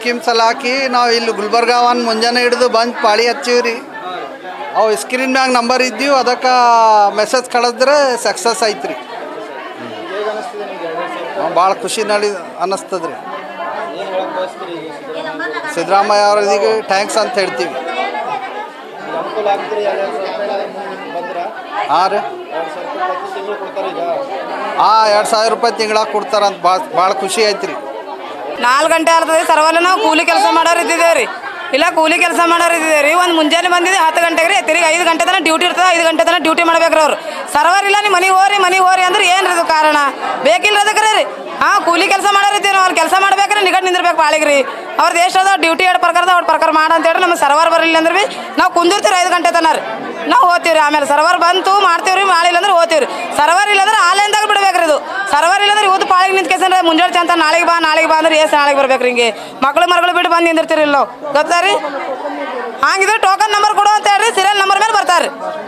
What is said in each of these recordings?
schemes ಎಲ್ಲ ಹಾಕಿ ನಾವು ಇಲ್ಲಿ ಗುಲ್ಬರ್ಗ ಒಂದು ಮುಂಜಾನೆ ಹಿಡಿದು ಬಂದು ಪಾಳಿ ಹಚ್ಚೀವಿ ರೀ ಅವು ಸ್ಕ್ರೀನ್ ಮ್ಯಾಗ ನಂಬರ್ ಇದ್ದೀವಿ ಅದಕ್ಕೆ ಮೆಸೇಜ್ ಕಳಿಸಿದ್ರೆ ಸಕ್ಸಸ್ ಐತೆ ರೀ ಹೇಗೆ ಅನಿಸ್ತಿದೆ ನಿಮ್ಗೆ ಎರಡು ಸಾವಿರ ಭಾಳ ಖುಷಿ ನಡಿ ಅನ್ನಿಸ್ತದೆ ರೀ ಏನು ಹೇಳಕ್ ಬಯಸ್ತೀರಿ ಈಗ ಸಿದ್ದರಾಮಯ್ಯ ಸಿದ್ದರಾಮಯ್ಯ ಅವರಿಗೆ ಥ್ಯಾಂಕ್ಸ್ ಅಂತ ಹೇಳ್ತೀವಿ ಈಗ ಅನುಕೂಲ ಆಗ್ತೀರಿ ಎರಡು ಸಾವಿರ ರೂಪಾಯಿ ಮುಂದೆ ಬಂದ್ರೆ ಹಾಂ ರೀ ಎರಡು ಸಾವಿರ ರೂಪಾಯಿ ಪ್ರತಿ ತಿಂಗಳು ಕೊಡ್ತಾರೆ ಈಗ ಹಾಂ ಎರಡು ಸಾವಿರ ರೂಪಾಯಿ ತಿಂಗಳಾಗ ಕೊಡ್ತಾರಂತ ಭಾಳ ಭಾಳ ಖುಷಿ ಐತೆ ರೀ ನಾಲ್ಕು ಗಂಟೆ ಆಗ್ತದೆ ಸರ್ವಲ್ಲ ನಾವು ಕೂಲಿ ಕೆಲಸ ಮಾಡೋರು ಇದ್ದಿದ್ದೇವೆ ರೀ ಇಲ್ಲ ಕೂಲಿ ಕೆಲಸ ಮಾಡೋರು ಇದ್ದಿದ್ದೇವೆ ರೀ ಒಂದು ಮುಂಜಾನೆ ಬಂದಿದ್ದೆ ಹತ್ತು ಗಂಟೆಗೆ ರೀ ತಿರುಗಿ ಐದು ಗಂಟೆ ತನಕ ಡ್ಯೂಟಿ ಇರ್ತದೆ ಐದು ಗಂಟೆ ತನಕ ಡ್ಯೂಟಿ ಮಾಡ್ಬೇಕ್ರಿ ಅವ್ರು ಸರ್ವರ್ ಇಲ್ಲ ನೀವು ಮನೆಗೆ ಹೋರಿ ಮನೆಗೆ ಹೋರಿ ಅಂದ್ರೆ ಏನು ಇದು ಕಾರಣ ಬೇಕಿಲ್ಲ ಅದಕ್ಕೆ ರೀ ಹಾಂ ಕೂಲಿ ಕೆಲಸ ಮಾಡೋರು ಇದ್ದೀವಿ ನಾವು ಅಲ್ಲಿ ಕೆಲಸ ಮಾಡ್ಬೇಕ್ರಿ ನಿಗಟ್ ನಿಂದಿರ್ಬೇಕು ಪಾಳಿಗೆ ರೀ ಅವ್ರದ್ದು ಎಷ್ಟು ಅದ ಡ್ಯೂಟಿ ಎರಡು ಪ್ರಕಾರದ ಅವ್ರ ಪ್ರಕಾರ ಮಾಡ ಅಂತ ಹೇಳಿ ನಮಗೆ ಸರ್ವರ್ ಬರಲಿಲ್ಲ ಅಂದ್ರೆ ಭೀ ನಾವು ಕುಂದಿರ್ತೀವಿ ಐದು ಗಂಟೆ ತನಕ ರೀ ನಾವು ಹೋಗ್ತೀವಿ ರೀ ಆಮೇಲೆ ಸರ್ವರ್ ಬಂತು ಮಾಡ್ತೀವಿ ರೀ ಮಾಡಿಲ್ಲ ಅಂದ್ರೆ ಹೋಗ್ತೀವಿ ರೀ ಸರ್ವರ್ ಇಲ್ಲಂದ್ರೆ ಆನ್ಲೈನ್ದಾಗ ಬಿಡ್ಬೇಕ್ರಿ ಇದು ಸರ್ವರ್ ಇಲ್ಲಂದ್ರೆ ಇವತ್ತು ಪಾಳಿಗೆ ನಿಂತ್ಕೇಸಂದ್ರೆ ಮುಂಜಾನೆ ಚಂತ ನಾಳೆಗೆ ಬಾ ನಾಳೆಗೆ ಬಾ ಅಂದ್ರೆ ಎಷ್ಟು ನಾಳೆಗೆ ಬರ್ಬೇಕ್ರಿ ಹಿಂಗೆ ಮಕ್ಳು ಮರಗಳು ಬಿಟ್ಟು ಬಂದು ನಿಂದಿರ್ತೀರಿ ಇಲ್ಲ ನಾವು ಗೊತ್ತಾ ರೀ ಹಂಗಿದ್ರೆ ಟೋಕನ್ ನಂಬರ್ ಕೊಡು ಅಂತ ಹೇಳಿ ಸೀರಿಯಲ್ ನಂಬರ್ ಮೇಲೆ ಬರ್ತಾರೆ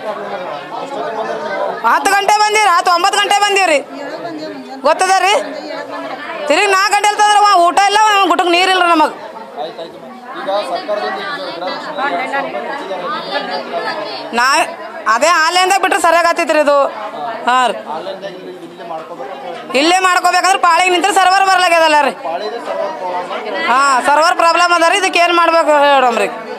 ಹತ್ತು ಗಂಟೆ ಬಂದೀವಿ ಹತ್ತು ಒಂಬತ್ತು ಗಂಟೆ ಬಂದೀವಿ ರೀ ಗೊತ್ತದ ರೀ ತಿರುಗಿ ನಾಲ್ಕು ಗಂಟೆ ಇರ್ತಂದ್ರೆ ವಾ ಊಟ ಇಲ್ಲ ಗುಟ್ಟಕ್ಕೆ ನೀರಿಲ್ಲ ನಮಗೆ ಆಯ್ತಾಯ್ತು ಈಗ ಸರ್ಕಾರದಿಂದ ಈಗ ಗೃಹಲಕ್ಷ್ಮಿ ಎರಡು ಸಾವಿರ ರೂಪಾಯಿ ಕೊಡ್ತಿದ್ದಾರೆ ನಾ ಅದೇ ಆನ್ಲೈನ್ದಾಗ ಬಿಟ್ರೆ ಸರಿಯಾಗಿ ಆಗ್ತೈತೆ ರೀ ಇದು ಹಾಂ ರೀ ಆನ್ಲೈನ್ದಾಗ ಇಲ್ಲಿ ಇಲ್ಲೇ ಮಾಡ್ಕೋಬೇಕು ಅಂತ ಹೇಳ್ತೀನಿ ಇಲ್ಲೇ ಮಾಡ್ಕೋಬೇಕಂದ್ರೆ ಪಾಳಿಗೆ ನಿಂತ್ರೆ ಸರ್ವರ್ ಬರ್ಲಾಗ್ಯದಲ್ಲ ರೀ ಪಾಳಿದೆ ಸರ್ವರ್ ಪ್ರಾಬ್ಲಮ್ ಹಾಂ ಸರ್ವರ್ ಪ್ರಾಬ್ಲಮ್ ಅದ ರೀ ಇದಕ್ಕೆ ಏನು ಮಾಡ್ಬೇಕು ಹೇಳಮ್ರಿ